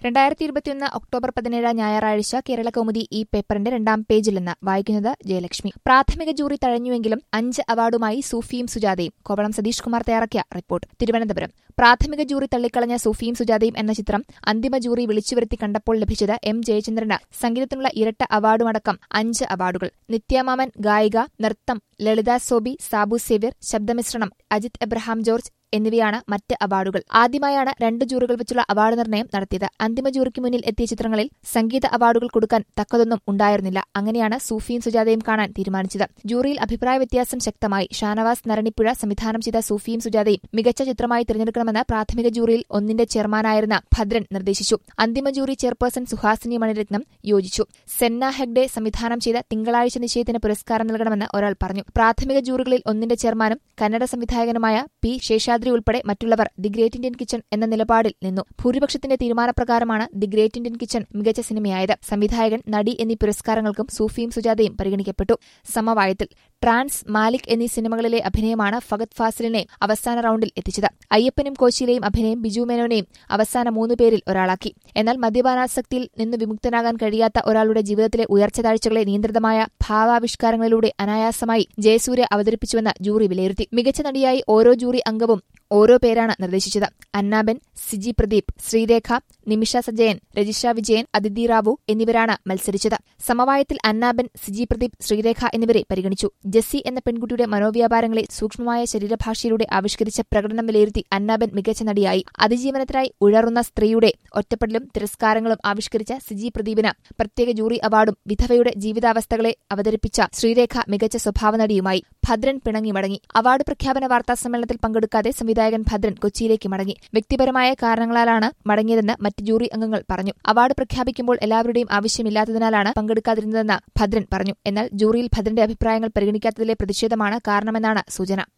രണ്ടായിരത്തി ഇരുപത്തിയൊന്ന് ഒക്ടോബർ പതിനേഴ് ഞായറാഴ്ച കേരള കൗമുദി ഈ പേപ്പറിന്റെ രണ്ടാം പേജിൽ നിന്ന് വായിക്കുന്നത് ജയലക്ഷ്മി പ്രാഥമിക ജൂറി തഴഞ്ഞുവെങ്കിലും അഞ്ച് അവാർഡുമായി സൂഫിയും സുജാതയും കോവളം സതീഷ് കുമാർ തയ്യാറാക്കിയ റിപ്പോർട്ട് തിരുവനന്തപുരം പ്രാഥമിക ജൂറി തള്ളിക്കളഞ്ഞ സൂഫിയും സുജാതയും എന്ന ചിത്രം അന്തിമ ജൂറി വിളിച്ചുവരുത്തി കണ്ടപ്പോൾ ലഭിച്ചത് എം ജയചന്ദ്രന് സംഗീതത്തിനുള്ള ഇരട്ട അവാർഡുമടക്കം അഞ്ച് അവാർഡുകൾ നിത്യാമാമൻ ഗായിക നൃത്തം ലളിത സോബി സാബു സേവ്യർ ശബ്ദമിശ്രണം അജിത് എബ്രഹാം ജോർജ് എന്നിവയാണ് മറ്റ് അവാർഡുകൾ ആദ്യമായാണ് രണ്ട് ജൂറികൾ വെച്ചുള്ള അവാർഡ് നിർണ്ണയം നടത്തിയത് അന്തിമ ജൂറിക്ക് മുന്നിൽ എത്തിയ ചിത്രങ്ങളിൽ സംഗീത അവാർഡുകൾ കൊടുക്കാൻ തക്കതൊന്നും ഉണ്ടായിരുന്നില്ല അങ്ങനെയാണ് സൂഫിയും സുജാതയും കാണാൻ തീരുമാനിച്ചത് ജൂറിയിൽ അഭിപ്രായ വ്യത്യാസം ശക്തമായി ഷാനവാസ് നരണിപ്പുഴ സംവിധാനം ചെയ്ത സൂഫിയും സുജാതയും മികച്ച ചിത്രമായി തിരഞ്ഞെടുക്കണമെന്ന് പ്രാഥമിക ജൂറിയിൽ ഒന്നിന്റെ ചെയർമാനായിരുന്ന ഭദ്രൻ നിർദ്ദേശിച്ചു അന്തിമ ജൂറി ചെയർപേഴ്സൺ സുഹാസിനി മണിരത്നം യോജിച്ചു സെന്ന ഹെഗ്ഡെ സംവിധാനം ചെയ്ത തിങ്കളാഴ്ച നിശ്ചയത്തിന് പുരസ്കാരം നൽകണമെന്ന് ഒരാൾ പറഞ്ഞു പ്രാഥമിക ജൂറികളിൽ ഒന്നിന്റെ ചെയർമാനും കന്നഡ സംവിധായകനുമായ പി ശേഷാദ്രി ഉൾപ്പെടെ മറ്റുള്ളവർ ദി ഗ്രേറ്റ് ഇന്ത്യൻ കിച്ചൺ എന്ന നിലപാടിൽ നിന്നു ഭൂരിപക്ഷത്തിന്റെ തീരുമാനപ്രകാരമാണ് ദി ഗ്രേറ്റ് ഇന്ത്യൻ കിച്ചൺ മികച്ച സിനിമയായത് സംവിധായകൻ നടി എന്നീ പുരസ്കാരങ്ങൾക്കും സൂഫിയും സുജാതയും പരിഗണിക്കപ്പെട്ടു സമവായത്തിൽ ട്രാൻസ് മാലിക് എന്നീ സിനിമകളിലെ അഭിനയമാണ് ഫഗത് ഫാസിലിനെ അവസാന റൌണ്ടിൽ എത്തിച്ചത് അയ്യപ്പനും കോശിയിലെയും അഭിനയം ബിജു മേനോനെയും അവസാന മൂന്നു പേരിൽ ഒരാളാക്കി എന്നാൽ മദ്യപാനാസക്തിയിൽ നിന്ന് വിമുക്തനാകാൻ കഴിയാത്ത ഒരാളുടെ ജീവിതത്തിലെ ഉയർച്ച താഴ്ചകളെ നിയന്ത്രിതമായ ഭാവാവിഷ്കാരങ്ങളിലൂടെ അനായാസമായി ജയസൂര്യ അവതരിപ്പിച്ചുവെന്ന് ജൂറി വിലയിരുത്തി മികച്ച നടിയായി ഓരോ ജൂറി അംഗവും ഓരോ പേരാണ് നിർദ്ദേശിച്ചത് അന്നാബെൻ സിജി പ്രദീപ് ശ്രീരേഖ നിമിഷ സജയൻ രജിഷ വിജയൻ അതിഥി റാവു എന്നിവരാണ് മത്സരിച്ചത് സമവായത്തിൽ അന്നാബെൻ സിജി പ്രദീപ് ശ്രീരേഖ എന്നിവരെ പരിഗണിച്ചു ജെസ്സി എന്ന പെൺകുട്ടിയുടെ മനോവ്യാപാരങ്ങളെ സൂക്ഷ്മമായ ശരീരഭാഷയിലൂടെ ആവിഷ്കരിച്ച പ്രകടനം വിലയിരുത്തി അന്നാബെൻ മികച്ച നടിയായി അതിജീവനത്തിനായി ഉഴറുന്ന സ്ത്രീയുടെ ഒറ്റപ്പെടലും തിരസ്കാരങ്ങളും ആവിഷ്കരിച്ച സിജി പ്രദീപിന് പ്രത്യേക ജൂറി അവാർഡും വിധവയുടെ ജീവിതാവസ്ഥകളെ അവതരിപ്പിച്ച ശ്രീരേഖ മികച്ച സ്വഭാവ നടിയുമായി ഭദ്രൻ പിണങ്ങി മടങ്ങി അവാർഡ് പ്രഖ്യാപന വാർത്താ സമ്മേളനത്തിൽ പങ്കെടുക്കാതെ സംവിധായകൻ ഭദ്രൻ കൊച്ചിയിലേക്ക് മടങ്ങി വ്യക്തിപരമായ കാരണങ്ങളാലാണ് മടങ്ങിയതെന്ന് മറ്റ് ജൂറി അംഗങ്ങൾ പറഞ്ഞു അവാർഡ് പ്രഖ്യാപിക്കുമ്പോൾ എല്ലാവരുടെയും ആവശ്യമില്ലാത്തതിനാലാണ് പങ്കെടുക്കാതിരുന്നതെന്ന് ഭദ്രൻ പറഞ്ഞു എന്നാൽ ജൂറിയിൽ ഭദ്രന്റെ അഭിപ്രായങ്ങൾ പരിഗണിക്കാത്തതിലെ പ്രതിഷേധമാണ് കാരണമെന്നാണ് സൂചന